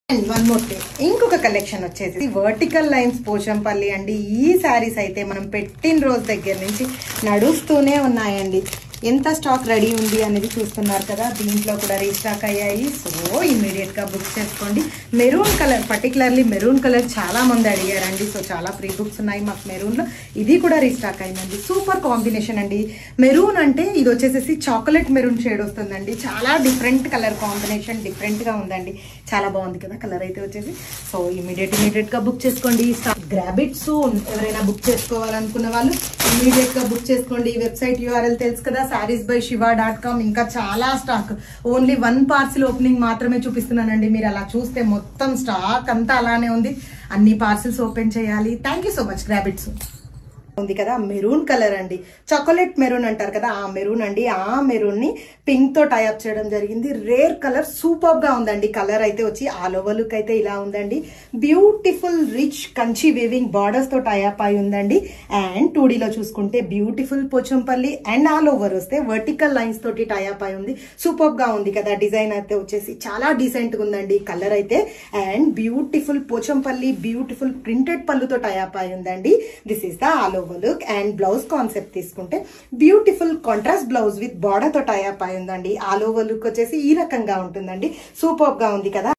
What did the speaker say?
and one more thing ఇంకొక collection వచ్చేసి vertical lines Pochampally అండి ఈ శారీస్ అయితే మనం పెట్టిన రోజు దగ్గర నుంచి నడుస్తూనే ఉన్నాయండి ఎంత స్టాక్ రెడీ ఉంది అనేది చూస్తున్నారు కదా దీంట్లో కూడా రీస్టాక్ అయ్యాయి సో ఇమీడియట్ గా బుక్ చేసుకోండి maroon colour particularly maroon colour చాలా మంది అడిగారండి సో చాలా ఫ్రీ బుక్స్ ఉన్నాయి మాకు మెరూన్ లో ఇది కూడా రీస్టాక్ అయిందండి సూపర్ కాంబినేషన్ అండి మెరూన్ అంటే ఇది వచ్చేసేసి చాక్లెట్ మెరూన్ షేడ్ వస్తుందండి చాలా డిఫరెంట్ కలర్ కాంబినేషన్ డిఫరెంట్ గా ఉందండి చాలా బాగుంది కదా కలర్ అయితే వచ్చేసి సో ఇమీడియట్ ఇమీడియట్ గా బుక్ చేసుకోండి గ్రాబ్ ఇట్ సూన్ ఎవరైనా బుక్ చేసుకోవాలనుకున్న వాళ్ళు ఇమీడియట్ గా బుక్ చేసుకోండి ఈ వెబ్సైట్ యూఆర్ఎల్ తెలుసు కదా saris by Shiva dot com ఇంకా చాలా stock only one parcel opening మాత్రమే చూపిస్తున్నానండి మీరు అలా చూస్తే మొత్తం స్టాక్ అంతా అలానే ఉంది అన్ని పార్సిల్స్ ఓపెన్ చేయాలి thank you so much grab it soon ఉంది కదా మెరూన్ కలర్ అండి చాక్లెట్ మెరూన్ అంటారు కదా ఆ మెరూన్ అండి ఆ మెరూన్ ని పింక్ తో టైఅప్ చేయడం జరిగింది రేర్ కలర్ సూపర్ గా ఉందండి కలర్ అయితే వచ్చి ఆల్ ఓవర్ లుక్ అయితే ఇలా ఉందండి beautiful rich Kanchi weaving borders తో టైఅప్ అయి ఉందండి అండ్ టూ లో చూసుకుంటే beautiful Pochampalli and all over వస్తే వర్టికల్ లైన్స్ తోటి టైఅప్ అయి ఉంది సూపర్ గా ఉంది కదా డిజైన్ అయితే వచ్చేసి చాలా డీసెంట్ గా ఉందండి కలర్ అయితే and beautiful Pochampalli beautiful printed పళ్ళుతో టైఅప్ అయి ఉందండి this is the all over look and blouse concept తీసుకుంటే beautiful contrast blouse with border తో టైఅప్ అయి ఉందండి ఆల్ ఓవర్ లుక్ వచ్చేసి ఈ రకంగా ఉంటుందండి సూపర్ గా ఉంది కదా